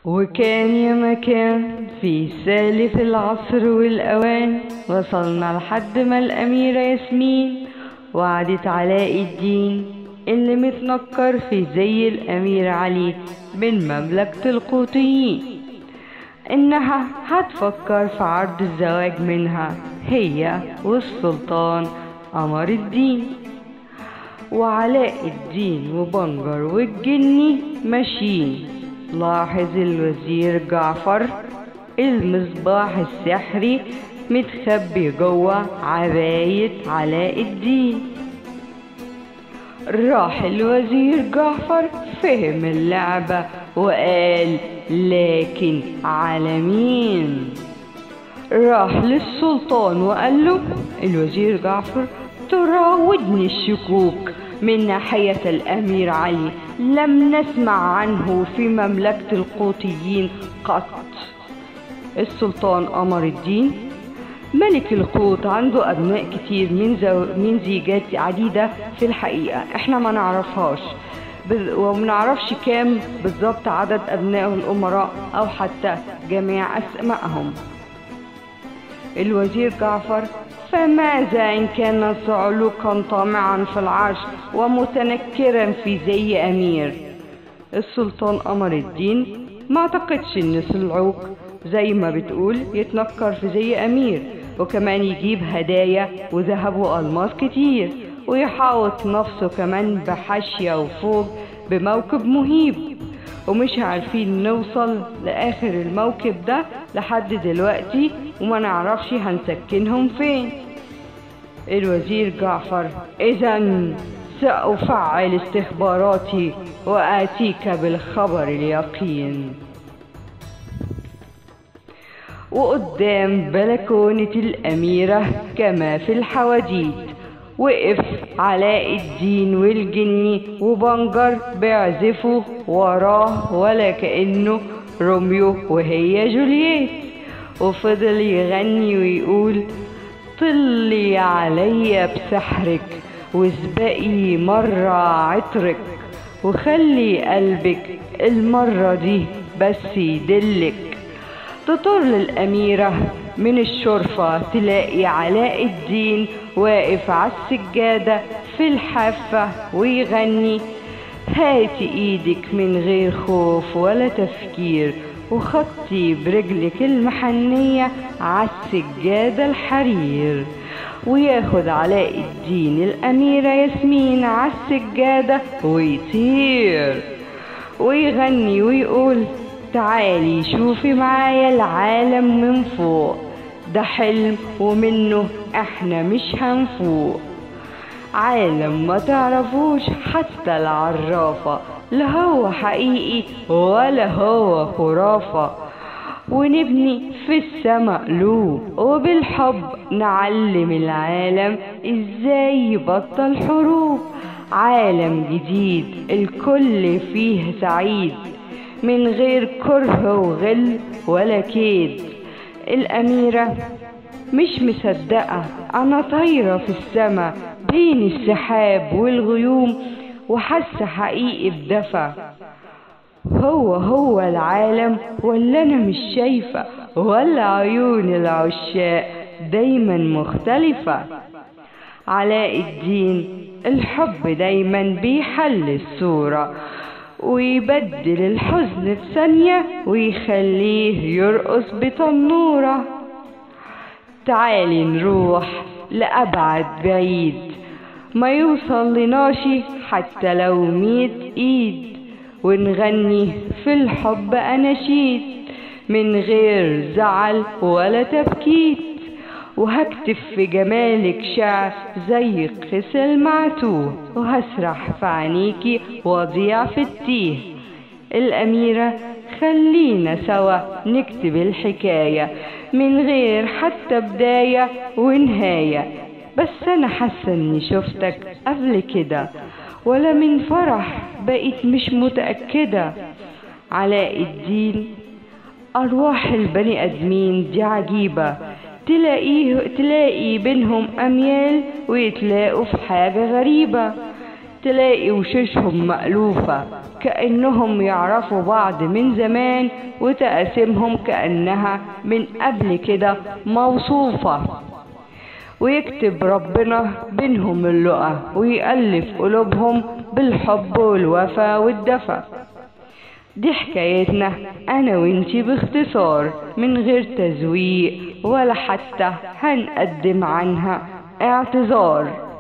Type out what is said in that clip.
وكان يا مكان في سالف العصر والأوان وصلنا لحد ما الأميرة ياسمين وعدت علاء الدين اللي متنكر في زي الأمير علي من مملكة القوطيين إنها هتفكر في عرض الزواج منها هي والسلطان قمر الدين وعلاء الدين وبنجر والجني ماشيين لاحظ الوزير جعفر المصباح السحري متخبي جوه عباية علاء الدين راح الوزير جعفر فهم اللعبة وقال لكن على مين راح للسلطان وقال له الوزير جعفر تراودني الشكوك من ناحية الأمير علي لم نسمع عنه في مملكة القوطيين قط السلطان قمر الدين ملك القوط عنده أبناء كتير من, زو... من زيجات عديدة في الحقيقة احنا ما نعرفهاش بز... ومنعرفش كام بالظبط عدد أبنائه الأمراء أو حتى جميع أسمائهم الوزير جعفر فماذا إن كان صعلوكا طامعا في العرش ومتنكرا في زي أمير السلطان قمر الدين ما اعتقدش ان صلعوك زي ما بتقول يتنكر في زي أمير وكمان يجيب هدايا وذهب وألماس كتير ويحاوط نفسه كمان بحاشية وفوق بموكب مهيب ومش عارفين نوصل لآخر الموكب ده لحد دلوقتي وما نعرفش هنسكنهم فين الوزير جعفر إذا سأفعل استخباراتي وآتيك بالخبر اليقين وقدام بلكونة الأميرة كما في الحواديت وقف علاء الدين والجني وبنجر بيعزفوا وراه ولا كأنه روميو وهي جولييت وفضل يغني ويقول طلي عليا بسحرك واسبقي مرة عطرك وخلي قلبك المرة دي بس يدلك تطر للأميرة من الشرفة تلاقي علاء الدين واقف على السجادة في الحافة ويغني هاتي ايدك من غير خوف ولا تفكير وخطي برجلك المحنية على السجادة الحرير وياخد علاء الدين الأميرة ياسمين على السجادة ويطير ويغني ويقول تعالي شوفي معايا العالم من فوق ده حلم ومنه احنا مش هنفوق عالم ما تعرفوش حتى العرافة لا هو حقيقي ولا هو خرافة ونبني في السما قلوب وبالحب نعلم العالم ازاي يبطل حروب عالم جديد الكل فيه سعيد من غير كره وغل ولا كيد الأميرة مش مصدقة أنا طايرة في السما بين السحاب والغيوم وحاسة حقيقي بدفى هو هو العالم ولا أنا مش شايفة ولا عيون العشاق دايما مختلفة علاء الدين الحب دايما بيحل الصورة ويبدل الحزن في ثانية ويخليه يرقص بتنورة تعالي نروح لأبعد بعيد ما يوصل لناشي حتى لو ميت ايد ونغني في الحب أناشيد من غير زعل ولا تبكيت وهكتب في جمالك شعر زي قس المعتوه وهسرح في عينيكي واضيع في التيه الأميرة خلينا سوا نكتب الحكاية من غير حتى بداية ونهاية بس أنا حاسة إني شفتك قبل كده ولا من فرح بقيت مش متأكدة علاء الدين أرواح البني آدمين دي عجيبة تلاقيه تلاقي بينهم أميال ويتلاقوا في حاجة غريبة تلاقي وشوشهم مألوفة كأنهم يعرفوا بعض من زمان وتقاسمهم كأنها من قبل كده موصوفة ويكتب ربنا بينهم اللقى ويألف قلوبهم بالحب والوفا والدفى دي حكايتنا انا وانتي باختصار من غير تزويق ولا حتى هنقدم عنها اعتذار